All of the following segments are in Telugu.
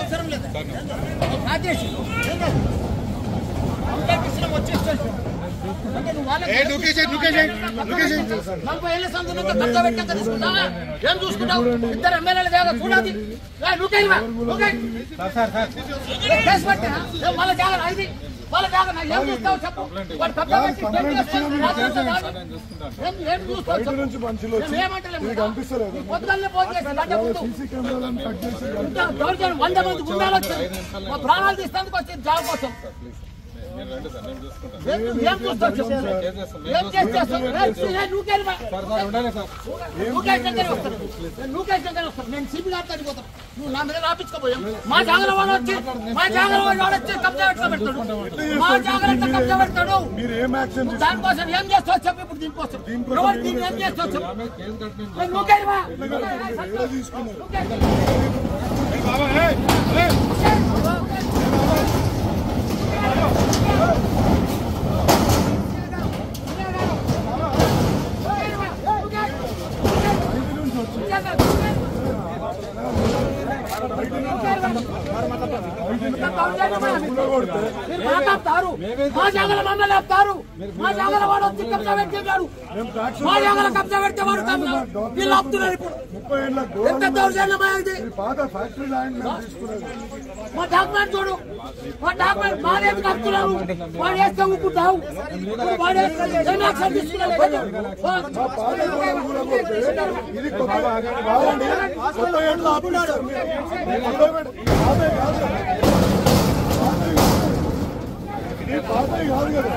అవసరం లేదు రాజేష్ అంబేద్కర్ వచ్చేసి అంటే నువ్వు వాళ్ళకి నలభై ఏళ్ళ సందు నుంచి కబ్జా పెట్టాక తీసుకున్నావా ఏం చూసుకుంటావు ఇద్దరు ఎమ్మెల్యేలు వేగ చూడాలి నువ్వుకెళ్ళివా కేసు పెట్టా ఏం వాళ్ళ జాగ్రత్త ఇది వాళ్ళ జాగ్రత్త ఏం చూస్తావు చెప్పు వాడు కబ్జా పెట్టి ఏం చేస్తావు? రాత్రంతా రాత్రి. ఏం ఏం చూస్తావు ఇక్కడ చెప్పు నుంచి మనుషులు వచ్చి మేము ఏమంటలేము ఇది కనిపిస్తలేదు నీ పొద్దున్నే ఫోన్ చేసి గంట ముందు సీసీ కెమెరాలను కట్ చేసి ఇంకా దౌర్జన్యం వంద మంది గుండాలు వచ్చారు మా ప్రాణాలు తీసేందుకు వచ్చి జాబ్ కోసం ఏం ఏం చూస్తావు చెప్పు ఏం చేస్తావు నువ్వుకెళ్ళి నువ్వుకేసి దగ్గర వస్తాను నువ్వుకేసి దగ్గర వస్తాను నేను సిబి గారి దగ్గరికి పోతాను నువ్వు నా మీద రాపించుకోపోయాం మా జాగ్రత్త వాడు వచ్చి మా జాగ్రత్త వాడు వాడు వచ్చి కబ్జా ఎట్లా పెడతాడు మా జాగ్రత్త కబ్జా పెడతాడు మీరు ఏం యాక్షన్ దానికోసం ఏం చేస్తావు చెప్పు ఇప్పుడు దీనికోసం ఎవరు దీన్ని ఏం చేస్తావు చెప్పు నువ్వుకెళ్ళి వా. మీరు మాట్లాడతారు మా జాగల మమ్మల్ని ఆపుతారు మా జాగల వాడు వచ్చి కబ్జా పెట్టాడు మా జాగల కబ్జా పెడితే వాడు కబ్జా వీళ్ళు ఆపుతున్నారు ఇప్పుడు ముప్పై ఏళ్ళ ఎంత దౌర్జన్యమా ఇది ఇది పాత ఫ్యాక్టరీ ల్యాండ్ మేము తీసుకున్నది మా డాక్యుమెంట్ చూడు మా డాక్యుమెంట్ మా రేపు కడుతున్నారు వాడు వేస్తే ఊపుకుంటావు వాడు వేస్తే ఏం యాక్షన్ తీసుకున్నారు పాత గోడలు కూడా కొడితే ఇది కొత్త కాదండి కొత్త ఏళ్ళు ఆపినారు పాత కాదు ఇది పాతవి కాదు కదా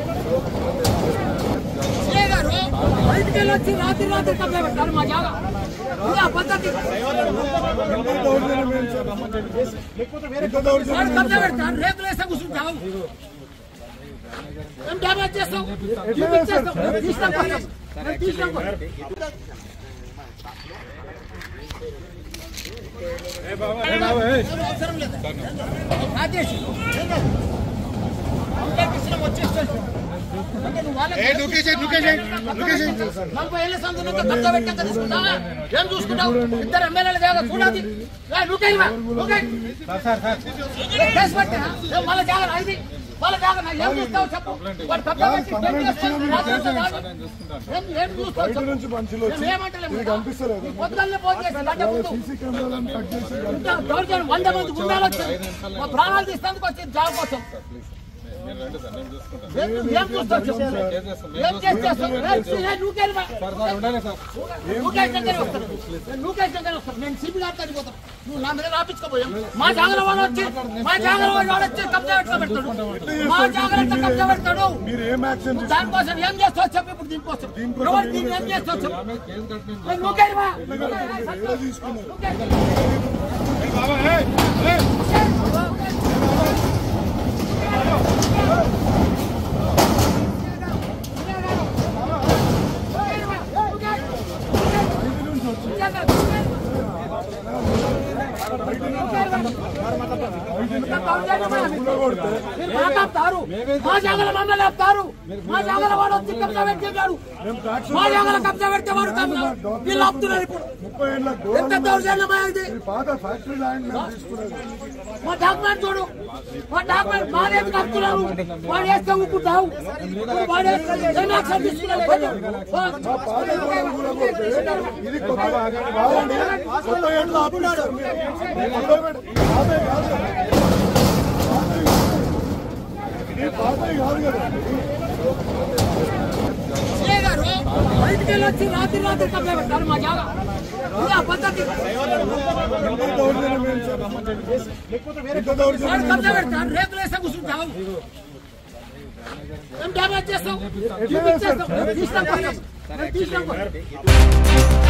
ఏ గారు బయటికి వెళ్ళి వచ్చి రాత్రి రాత్రి కబ్జా పెట్టారు మా జాగా ఇది ఆ పద్ధతి ఎంత దౌర్జన్యం ఏం సార్? ఎంత దౌర్జన్యం వాడు కబ్జా పెడతారు రేకులు వేస్తే కూర్చుంటావు ఏం డ్యామేజ్ చేస్తావు చూపించేస్తావు మేము తీసినాం కోసం మేము తీసినాం కోసం అవసరం లేదు రాజేష్ అంబేద్కర్ వచ్చేసి అంటే నువ్వు వాళ్ళకి నలభై ఏళ్ళ సందు నుంచి కబ్జా పెట్టాక తీసుకున్నావా ఏం చూసుకుంటావు ఇద్దరు ఎమ్మెల్యేలు వేగ చూడాలి నువ్వుకెళ్ళివా కేసు పెట్టా ఏం వాళ్ళ జాగ్రత్త ఇది వాళ్ళ జాగ్రత్త ఏం చూస్తావు చెప్పు వాడు కబ్జా పెట్టి ఏం చేస్తావు? రాత్రంతా రాత్రి. ఏం ఏం చూస్తావు ఇక్కడ చెప్పు నుంచి మనుషులు వచ్చి మేము ఏమంటలేము ఇది కనిపిస్తలేదు పొద్దున్నే ఫోన్ చేసి గంట ముందు సీసీ కెమెరాలను కట్ చేసి ఇంకా దౌర్జన్యం వంద మంది గుండాలు వచ్చారు మా ప్రాణాలు తీసేందుకు వచ్చి జాబ్ కోసం ఏం ఏం చూస్తావు చెప్పు ఏం చేస్తావు నువ్వుకెళ్ళి నువ్వుకేసి దగ్గర వస్తాను నువ్వుకేసి దగ్గర వస్తాను నేను సిబి గారి దగ్గరికి పోతాను నువ్వు నా మీద రాపించుకోపోయాం మా జాగ్రత్త వాడు వచ్చి మా జాగ్రత్త వాడు వాడు వచ్చి కబ్జా ఎట్లా పెడతాడు మా జాగ్రత్త కబ్జా పెడతాడు మీరు ఏం యాక్షన్ దానికోసం ఏం చేస్తావు చెప్పు ఇప్పుడు దీనికోసం ఎవరు దీన్ని ఏం చేస్తావు చెప్పు నువ్వుకెళ్ళి వా. నువ్వుకెళ్ళి. మీరు మాట్లాడతారు మా జాగల మమ్మల్ని ఆపుతారు మా జాగల వాడు వచ్చి కబ్జా పెట్టాడు మా జాగల కబ్జా పెడితే వాడు కబ్జా వీళ్ళు ఆపుతున్నారు ఇప్పుడు ముప్పై ఏళ్ళ ఎంత గోడలు దౌర్జన్యమా ఇది ఇది పాత ఫ్యాక్టరీ ల్యాండ్ మేము తీసుకున్నది మా డాక్యుమెంట్ చూడు మా డాక్యుమెంట్ మా రేపు కడుతున్నారు వాడు వేస్తే ఊపుకుంటావు వాడు వేస్తే ఏం యాక్షన్ తీసుకున్నారు పాత గోడలు కూడా కొడితే ఇది కొత్త కాదండి కొత్త ఏళ్ళు ఆపినారు పాతవి కాదు ఇది పాతవి కాదు కదా ఏ గారు బయటికి వెళ్ళి వచ్చి రాత్రి రాత్రి కబ్జా పెట్టారు మా జాగా ఇది ఆ పద్ధతి ఎంత దౌర్జన్యం ఏం సార్? ఎంత వాడు దౌర్జన్యం కబ్జా పెడతారు రేకులు వేస్తే కూర్చుంటావు ఏం డ్యామేజ్ చేస్తావు చూపించేస్తావు మేము తీసినాం కోసం మేము తీసినాం కోసం